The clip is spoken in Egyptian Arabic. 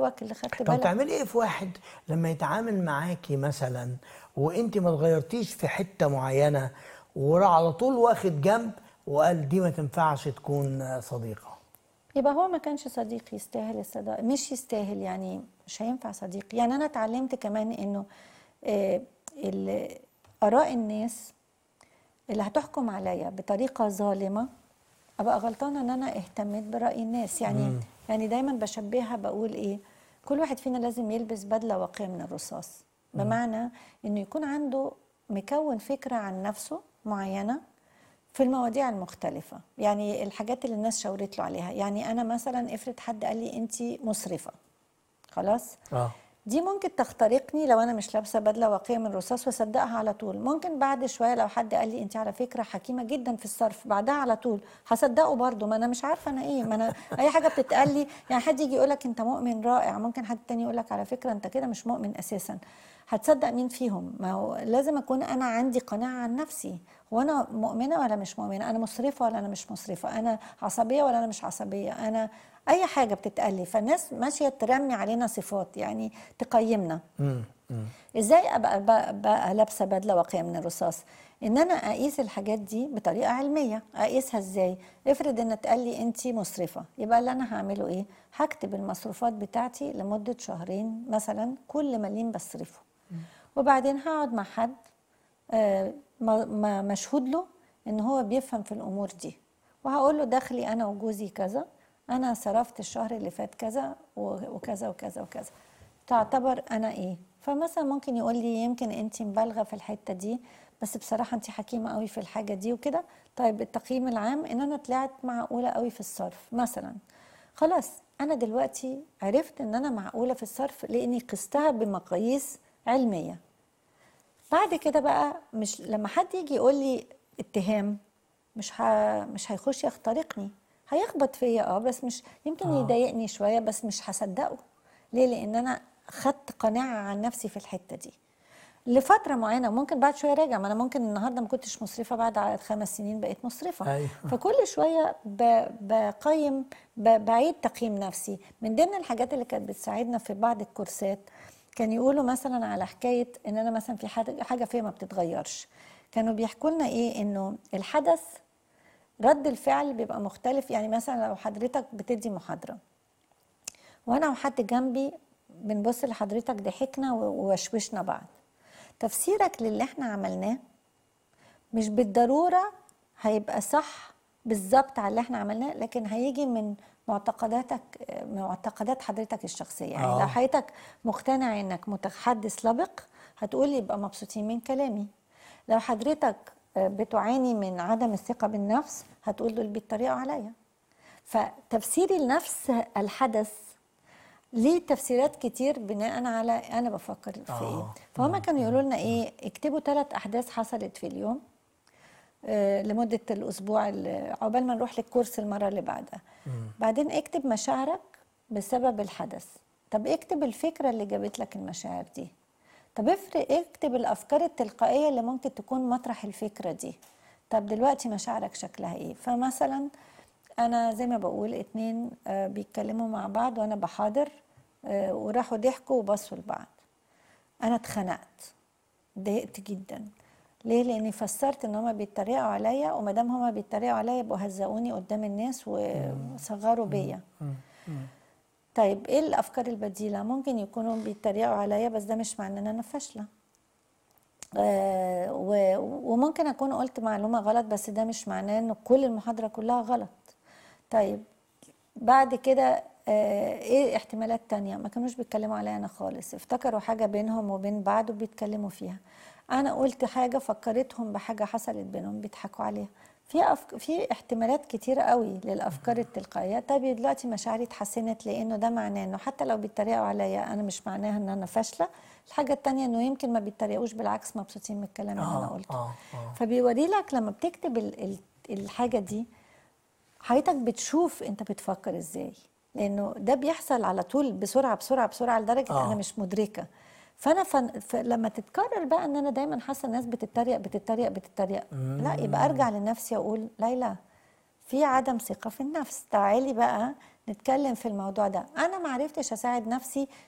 دوبك اللي خدت طب بالك تعملي ايه في واحد لما يتعامل معاكي مثلا وانت ما اتغيرتيش في حته معينه وراح على طول واخد جنب وقال دي ما تنفعش تكون صديقه يبقى هو ما كانش صديق يستاهل الصداقة مش يستاهل يعني مش هينفع صديق يعني أنا اتعلمت كمان إنه آه، ال- آراء الناس اللي هتحكم عليا بطريقة ظالمة أبقى غلطانة إن أنا اهتميت برأي الناس يعني يعني دايما بشبهها بقول إيه كل واحد فينا لازم يلبس بدلة واقية من الرصاص بمعنى إنه يكون عنده مكون فكرة عن نفسه معينة في المواضيع المختلفة يعني الحاجات اللي الناس شاورت له عليها يعني أنا مثلا افرض حد قال لي أنت مسرفة خلاص اه دي ممكن تخترقني لو انا مش لابسه بدله واقيه من رصاص واصدقها على طول ممكن بعد شويه لو حد قال لي انت على فكره حكيمه جدا في الصرف بعدها على طول هصدقه برضه ما انا مش عارفه انا ايه ما انا اي حاجه بتتقال لي يعني حد يجي يقول لك انت مؤمن رائع ممكن حد تاني يقول لك على فكره انت كده مش مؤمن اساسا هتصدق مين فيهم ما هو لازم اكون انا عندي قناعه عن نفسي هو انا مؤمنه ولا مش مؤمنه انا مسرفه ولا انا مش مسرفه انا عصبيه ولا انا مش عصبيه انا اي حاجه بتتقال لي فالناس ماشيه ترمي علينا صفات يعني تقيمنا امم امم ازاي ابقى بقى, بقى لابسه بدله واقيه من الرصاص ان انا اقيس الحاجات دي بطريقه علميه اقيسها ازاي افرض ان اتقال لي انت مسرفه يبقى اللي انا هعمله ايه هكتب المصروفات بتاعتي لمده شهرين مثلا كل مليم بصرفه وبعدين هقعد مع حد آه، ما- ما- مشهود له ان هو بيفهم في الامور دي وهقول له دخلي انا وجوزي كذا انا صرفت الشهر اللي فات كذا و- وكذا وكذا وكذا تعتبر انا ايه فمثلا ممكن يقول لي يمكن انت مبالغه في الحته دي بس بصراحه انت حكيمه قوي في الحاجه دي وكده طيب التقييم العام ان انا طلعت معقوله قوي في الصرف مثلا خلاص انا دلوقتي عرفت ان انا معقوله في الصرف لاني قستها بمقاييس علميه بعد كده بقى مش لما حد يجي يقول لي اتهام مش ه... مش هيخش يخترقني هيخبط فيا اه بس مش يمكن آه. يضايقني شويه بس مش هصدقه ليه لان انا خدت قناعه عن نفسي في الحته دي لفتره معينه ممكن بعد شويه راجع ما انا ممكن النهارده ما كنتش مسرفه بعد ع- خمس سنين بقيت مسرفه أيوة. فكل شويه ب... بقيم ب... بعيد تقييم نفسي من ضمن الحاجات اللي كانت بتساعدنا في بعض الكورسات كان يقولوا مثلا على حكايه ان انا مثلا في حاجه حاجه فيا ما بتتغيرش كانوا بيحكوا لنا ايه انه الحدث رد الفعل بيبقى مختلف يعني مثلا لو حضرتك بتدي محاضره وانا وحد جنبي بنبص لحضرتك ضحكنا و- ووشوشنا بعض تفسيرك للي احنا عملناه مش بالضروره هيبقى صح بالظبط على اللي احنا عملناه لكن هيجي من معتقداتك معتقدات حضرتك الشخصيه يعني آه. لو حضرتك مقتنع انك متحدث لبق هتقول يبقى مبسوطين من كلامي لو حضرتك بتعاني من عدم الثقه بالنفس هتقول دول بيتريقوا عليا فتفسيري لنفس الحدث ليه تفسيرات كتير بناء على انا بفكر في ايه آه. فهم كانوا يقولوا لنا ايه اكتبوا ثلاث احداث حصلت في اليوم آه، لمده الاسبوع اللي- عقبال ما نروح للكورس المره اللي بعدها بعدين اكتب مشاعرك بسبب الحدث طب اكتب الفكره اللي جابت لك المشاعر دي طب افرق اكتب الافكار التلقائيه اللي ممكن تكون مطرح الفكره دي طب دلوقتي مشاعرك شكلها ايه فمثلا انا زي ما بقول اتنين آه، بيتكلموا مع بعض وانا بحاضر آه، وراحوا ضحكوا وبصوا لبعض انا اتخنقت ضايقت جدا ليه لاني فسرت ان هما بيتريقوا عليا وما دام هما بيتريقوا عليا يبقوا هزقوني قدام الناس وصغروا بيا طيب ايه الافكار البديله ممكن يكونوا بيتريقوا عليا بس ده مش معناه ان انا فاشله آه و- وممكن اكون قلت معلومه غلط بس ده مش معناه ان كل المحاضره كلها غلط طيب بعد كده آه ايه احتمالات تانية ما كانوش بيتكلموا عليا انا خالص افتكروا حاجة بينهم وبين بعض وبيتكلموا فيها انا قلت حاجة فكرتهم بحاجة حصلت بينهم بيضحكوا عليها في أفك... في احتمالات كتيرة قوي للافكار التلقائية طب دلوقتي مشاعري اتحسنت لانه ده معناه انه حتى لو بيتريقوا عليا انا مش معناها ان انا فاشلة الحاجة التانية انه يمكن ما بيتريقوش بالعكس مبسوطين من الكلام اللي انا اه قلته اه اه فبيوري لك لما بتكتب ال ال الحاجه دي حضرتك بتشوف انت بتفكر ازاي لانه ده بيحصل على طول بسرعه بسرعه بسرعه لدرجه آه. انا مش مدركه فانا فن فلما تتكرر بقى ان انا دايما حاسه الناس بتتريق بتتريق بتتريق لا يبقى ارجع لنفسي واقول ليلى في عدم ثقه في النفس تعالي بقى نتكلم في الموضوع ده انا ما عرفتش اساعد نفسي